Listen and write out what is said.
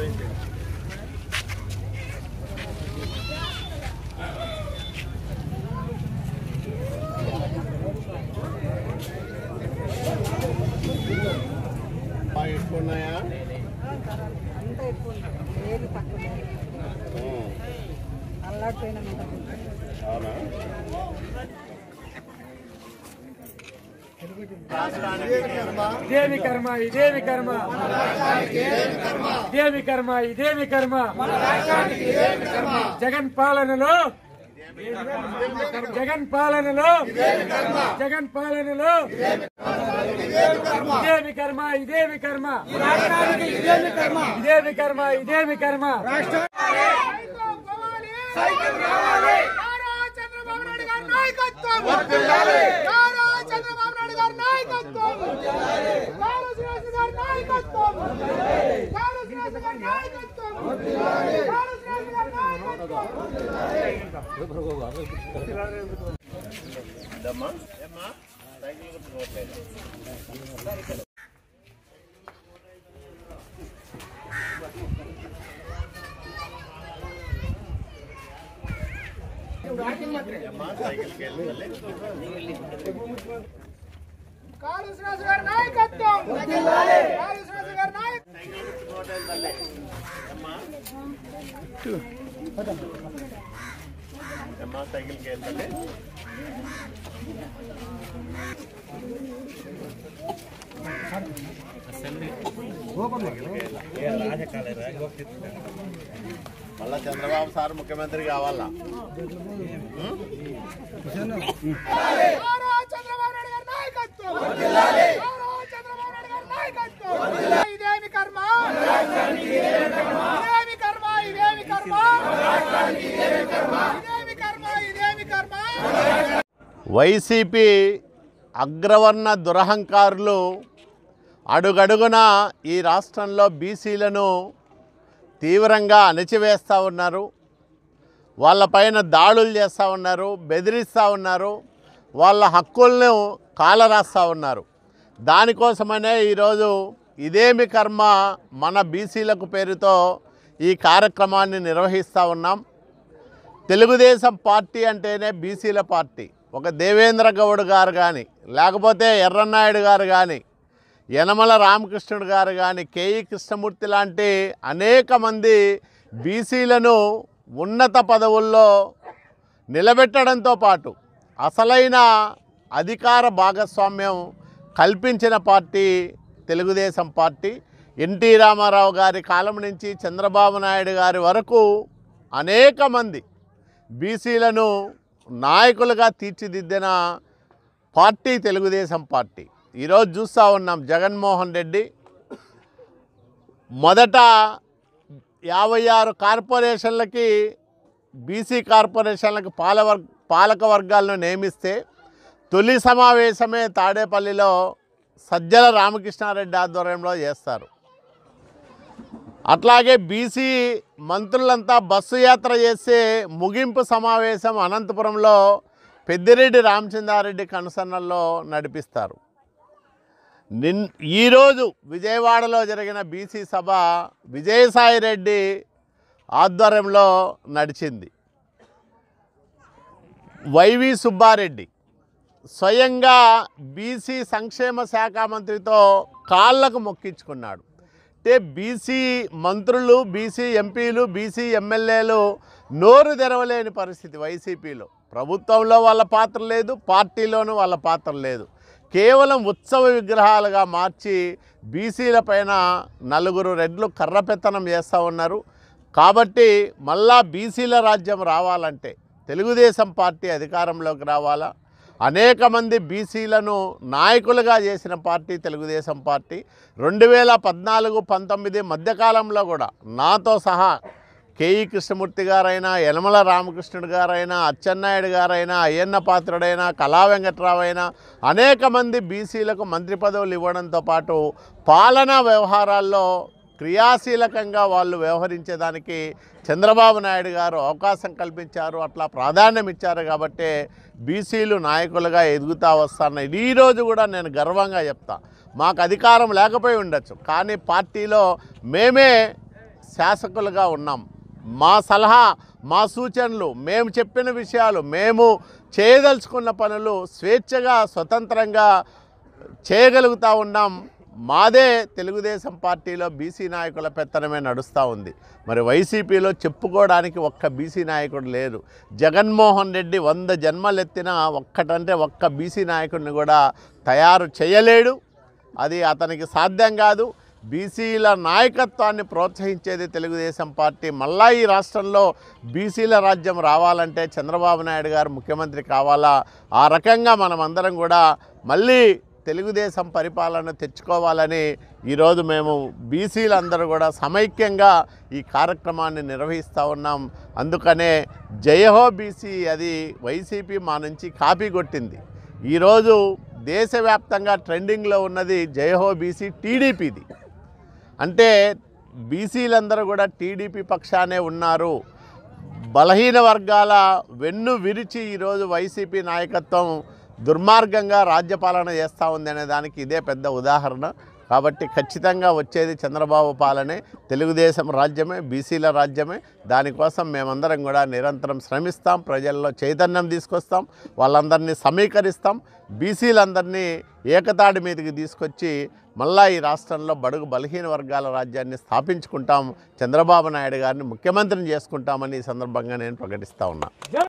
బాగా ఎక్కువ ఉన్నాయా అంత ఎక్కువ ఉంటుంది ఏది తక్కువ లేదు ఉమ్. అల్లాడిపోయిన మీద అవునా ఇదేమి కర్మ ఇదేమి కర్మ ఇదేమి కర్మ ఇదేమి కర్మ జగన్ పాలనలో జగన్ పాలనలో జగన్ పాలనలో ఇదేమి కర్మ ఇదేమి కర్మ ఇదేమి కర్మ ఇదేమి కర్మ ఇదేమి కర్మ చంద్రబాబు నాయుడు గారి నాయకత్వం నారా చంద్రబాబు నాయుడు గారి నాయకత్వం నారా శ్రీనివాస్ గారి నాయకత్వం నారా శ్రీనివాస్ గారి నాయకత్వం నారా శ్రీనివాస్ గారి నాయకత్వం ఇదమ్మా ఏమ్మా సైకిల్ గుర్తుకోవట్లేదు ఏమ్మా సైకిల్కి వెళ్ళి కాళీ శ్రీనివాస్ గారి నాయకత్వం కాళీ శ్రీనివాస్ గారి నాయకత్వం సైకిల్ గుర్తుకోవట్లేదు తల్లి ఏమ్మా ఏమ్మా సైకిల్కి వెళ్ళి మళ్ళా చంద్రబాబు సార్ ముఖ్యమంత్రి కావాలా నారా చంద్రబాబు నాయుడు గారి నాయకత్వం నారా చంద్రబాబు నాయుడు గారి నాయకత్వం ఇదేమి కర్మ ఇదేమి కర్మ ఇదేమి కర్మ ఇదేమి కర్మ ఇదేమి కర్మ వైసీపీ అగ్రవర్ణ దురహంకారులు అడుగడుగున ఈ రాష్ట్రంలో బీసీలను తీవ్రంగా అణచివేస్తూ ఉన్నారు వాళ్ళపైన దాడులు చేస్తూ ఉన్నారు బెదిరిస్తూ ఉన్నారు వాళ్ళ హక్కులను కాలరాస్తూ ఉన్నారు దానికోసమనే ఈరోజు ఇదేమి కర్మ మన బీసీలకు పేరుతో ఈ కార్యక్రమాన్ని నిర్వహిస్తూ ఉన్నాం తెలుగుదేశం పార్టీ అంటేనే బీసీల పార్టీ ఒక దేవేంద్ర గౌడ్ గారు కానీ లేకపోతే ఎర్రన్నాయుడు గారు కానీ యనమల రామకృష్ణుడు గారు కానీ కేఈ కృష్ణమూర్తి లాంటి అనేక మంది బీసీలను ఉన్నత పదవుల్లో నిలబెట్టడంతో పాటు అసలైన అధికార భాగస్వామ్యం కల్పించిన party Telugu Desam party NT Rama Rao గారి కాలం నుంచి చంద్రబాబు నాయుడు గారి వరకు అనేక మంది బీసీలను నాయకులుగా తీర్చిదిద్దిన పార్టీ తెలుగుదేశం పార్టీ ఈరోజు చూస్తూ ఉన్నాం జగన్మోహన్ రెడ్డి మొదట యాభై ఆరు కార్పొరేషన్లకి బీసీ కార్పొరేషన్లకు పాలవర్ పాలక వర్గాలను నియమిస్తే తొలి సమావేశమే తాడేపల్లిలో సజ్జల రామకృష్ణారెడ్డి ఆధ్వర్యంలో చేస్తారు అట్లాగే బీసీ మంత్రులంతా బస్సు యాత్ర చేసే ముగింపు సమావేశం అనంతపురంలో పెద్దిరెడ్డి రామచంద్రారెడ్డి కనుసన్నల్లో నడిపిస్తారు నిన్ ఈరోజు విజయవాడలో జరిగిన బీసీ సభ విజయసాయి రెడ్డి ఆధ్వర్యంలో నడిచింది వైవి సుబ్బారెడ్డి స్వయంగా బీసీ సంక్షేమ శాఖ మంత్రితో కాళ్ళకు మొక్కించుకున్నాడు అంటే బీసీ మంత్రులు బీసీ ఎంపీలు బీసీ ఎమ్మెల్యేలు నోరు తెరవలేని పరిస్థితి వైసీపీలో ప్రభుత్వంలో వాళ్ళ పాత్ర లేదు పార్టీలోనూ వాళ్ళ పాత్ర లేదు కేవలం ఉత్సవ విగ్రహాలుగా మార్చి బీసీల పైన నలుగురు రెడ్లు కర్రపెత్తనం చేస్తూ ఉన్నారు కాబట్టి మళ్ళా బీసీల రాజ్యం రావాలంటే తెలుగుదేశం పార్టీ అధికారంలోకి రావాలా అనేక మంది బీసీలను నాయకులుగా చేసిన పార్టీ తెలుగుదేశం పార్టీ రెండు వేల పద్నాలుగు పంతొమ్మిది మధ్యకాలంలో కూడా నాతో సహా కేఈ కృష్ణమూర్తి గారైనా యనమల రామకృష్ణుడు గారైనా అచ్చెన్నాయుడు గారైనా అయ్యన్న పాత్రుడైనా కళా వెంకట్రావు అయినా అనేక మంది బీసీలకు మంత్రి పదవులు ఇవ్వడంతో పాటు పాలనా వ్యవహారాల్లో క్రియాశీలకంగా వాళ్ళు వ్యవహరించేదానికి చంద్రబాబు నాయుడు గారు అవకాశం కల్పించారు అట్లా ప్రాధాన్యం ఇచ్చారు కాబట్టి బీసీలు నాయకులుగా ఎదుగుతా వస్తున్నాయి ఈరోజు కూడా నేను గర్వంగా చెప్తా మాకు అధికారం లేకపోయి ఉండొచ్చు కానీ పార్టీలో మేమే శాసకులుగా ఉన్నాం మా సలహా మా సూచనలు మేము చెప్పిన విషయాలు మేము చేయదలుచుకున్న పనులు స్వేచ్ఛగా స్వతంత్రంగా చేయగలుగుతూ ఉన్నాం మాదే తెలుగుదేశం పార్టీలో బీసీ నాయకుల పెత్తనమే నడుస్తూ ఉంది మరి వైసీపీలో చెప్పుకోవడానికి ఒక్క బీసీ నాయకుడు లేరు జగన్మోహన్ రెడ్డి వంద జన్మలెత్తిన ఒక్కటంటే ఒక్క బీసీ నాయకుడిని కూడా తయారు చేయలేడు అది అతనికి సాధ్యం కాదు బీసీల నాయకత్వాన్ని ప్రోత్సహించేది తెలుగుదేశం పార్టీ మళ్ళా ఈ రాష్ట్రంలో బీసీల రాజ్యం రావాలంటే చంద్రబాబు నాయుడు గారు ముఖ్యమంత్రి కావాలా ఆ రకంగా మనమందరం కూడా మళ్ళీ తెలుగుదేశం పరిపాలన తెచ్చుకోవాలని ఈరోజు మేము బీసీలందరూ కూడా సమైక్యంగా ఈ కార్యక్రమాన్ని నిర్వహిస్తూ ఉన్నాం అందుకనే జయహో బీసీ అది వైసీపీ మా నుంచి కాపీ కొట్టింది ఈరోజు దేశవ్యాప్తంగా ట్రెండింగ్లో ఉన్నది జయహో బీసీ టీడీపీది అంటే బీసీలందరూ కూడా టీడీపీ పక్షానే ఉన్నారు బలహీన వర్గాల వెన్ను విరిచి ఈరోజు వైసీపీ నాయకత్వం దుర్మార్గంగా రాజ్యపాలన చేస్తూ ఉంది అనే దానికి ఇదే పెద్ద ఉదాహరణ కాబట్టి ఖచ్చితంగా వచ్చేది చంద్రబాబు పాలనే తెలుగుదేశం రాజ్యమే బీసీల రాజ్యమే దానికోసం మేమందరం కూడా నిరంతరం శ్రమిస్తాం ప్రజల్లో చైతన్యం తీసుకొస్తాం వాళ్ళందరినీ సమీకరిస్తాం బీసీలందరినీ ఏకతాడి మీదకి తీసుకొచ్చి మళ్ళా ఈ రాష్ట్రంలో బడుగు బలహీన వర్గాల రాజ్యాన్ని స్థాపించుకుంటాం చంద్రబాబు నాయుడు గారిని ముఖ్యమంత్రిని చేసుకుంటామని ఈ సందర్భంగా నేను ప్రకటిస్తూ ఉన్నా